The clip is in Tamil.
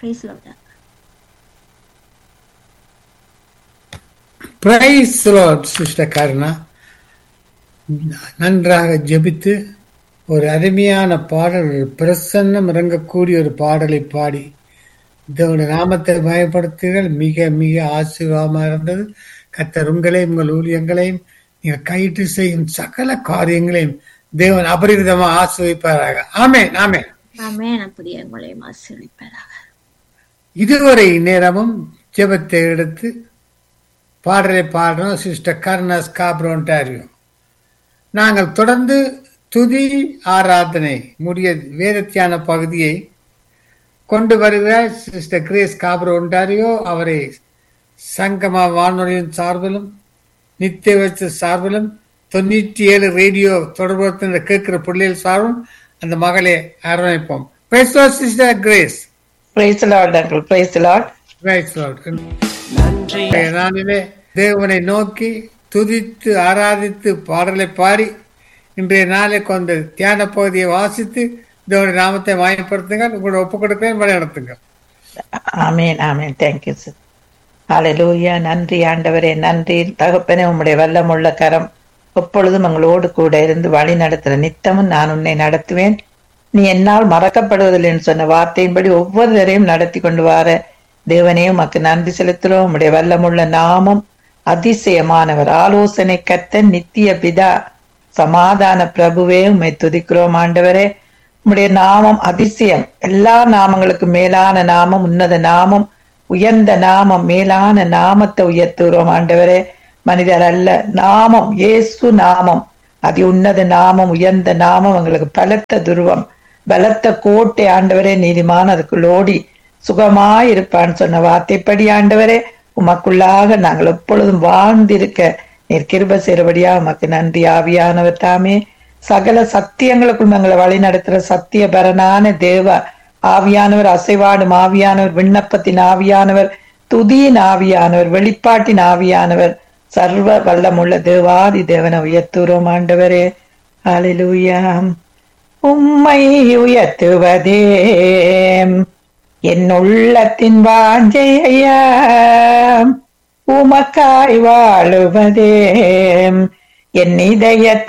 Price lord praise sister Karuna நன்றாக ஜெபித்து ஒரு அருமையான பாடல் ஒரு பிரசன்னம் இறங்கக்கூடிய ஒரு பாடலை பாடி இதோட நாமத்தை பயப்படுத்துங்கள் மிக மிக ஆசீர்வாதமாக இருந்தது கத்தர் உங்களையும் உங்கள் ஊழியங்களையும் நீங்கள் கையிட்டு செய்யும் சகல காரியங்களையும் தேவன் அபரிவிதமாக ஆசிர்விப்பாராக ஆமென் ஆமென் ஆமென் அப்படியே உங்களையும் ஆசீர்வதிப்பாராக இதுவரை நேரமும் ஜெபத்தை எடுத்து பாடலை பாடுறோம் சிஸ்டர் கர்ணஸ் காப்ரோன்டாரியும் நாங்கள் தொடர்ந்து துதி ஆராதனை முடிய வேதத்தியான பகுதியை கொண்டு வருகிறார் சிஸ்டர் கிரேஸ் காப்ரோ ஒன்டாரியோ அவரை சங்கமா வானொலியின் சார்பிலும் நித்திய வச்ச சார்பிலும் தொண்ணூற்றி ஏழு ரேடியோ தொடர்பு கேட்கிற பிள்ளைகள் சார்பிலும் அந்த மகளை அரவணைப்போம் sister Grace praise lord uncle praise lord Praise Lord. இன்றைய நாளிலே தேவனை நோக்கி துதித்து ஆராதித்து பாடலை பாடி இன்றைய நாளை கொண்டு தியான பகுதியை வாசித்து தேவனுடைய நாமத்தை வாயப்படுத்துங்கள் உங்களோட ஒப்புக் கொடுக்கிறேன் வழி நடத்துங்கள் ஆமேன் ஆமேன் தேங்க்யூ சார் ஹalleluya நன்றி ஆண்டவரே நன்றி தகப்பனே உம்முடைய வல்லமுள்ள கரம் எப்பொழுதும் எங்களோடு கூட இருந்து வழி நடத்துற நித்தமும் நான் உன்னை நடத்துவேன் நீ என்னால் மறக்கப்படுவதில்லைன்னு சொன்ன வார்த்தையின்படி ஒவ்வொருவரையும் நடத்தி கொண்டு வார தேவனே உமக்கு நன்றி செலுத்துகிறோம் உம்முடைய வல்லமுள்ள நாமம் அதிசயமானவர் ஆலோசனை கத்த நித்திய பிதா சமாதான பிரபுவே உம்மை துதிக்கிறோம் ஆண்டவரே உம்முடைய நாமம் அதிசயம் எல்லா நாமங்களுக்கும் மேலான நாமம் உன்னத நாமம் உயர்ந்த நாமம் மேலான நாமத்தை உயர்த்துகிறோம் ஆண்டவரே மனிதர் அல்ல நாமம் இயேசு நாமம் அதி உன்னத நாமம் உயர்ந்த நாமம் எங்களுக்கு பலத்த துருவம் பலத்த கோட்டை ஆண்டவரே நீதிமான் அதுக்குள் ஓடி சுகமாயிருப்பான்னு சொன்ன வார்த்தைப்படி ஆண்டவரே உமக்குள்ளாக நாங்கள் எப்பொழுதும் வாழ்ந்திருக்க நீர் கிருப சேருபடியா உமக்கு நன்றி ஆவியானவர் தாமே சகல சத்தியங்களுக்குள் எங்களை வழி நடத்துற சத்திய பரனான தேவ ஆவியானவர் அசைவாடும் ஆவியானவர் விண்ணப்பத்தின் ஆவியானவர் துதியின் ஆவியானவர் வெளிப்பாட்டின் ஆவியானவர் சர்வ வல்லமுள்ள தேவாதி தேவனை உயர்த்துறோம் ஆண்டவரே ஹalleluya உம்மை உயர்த்துவதே என் உள்ளத்தின் வாஞ்சையா உமக்காய் வாழுவதே என் இதயத்தின்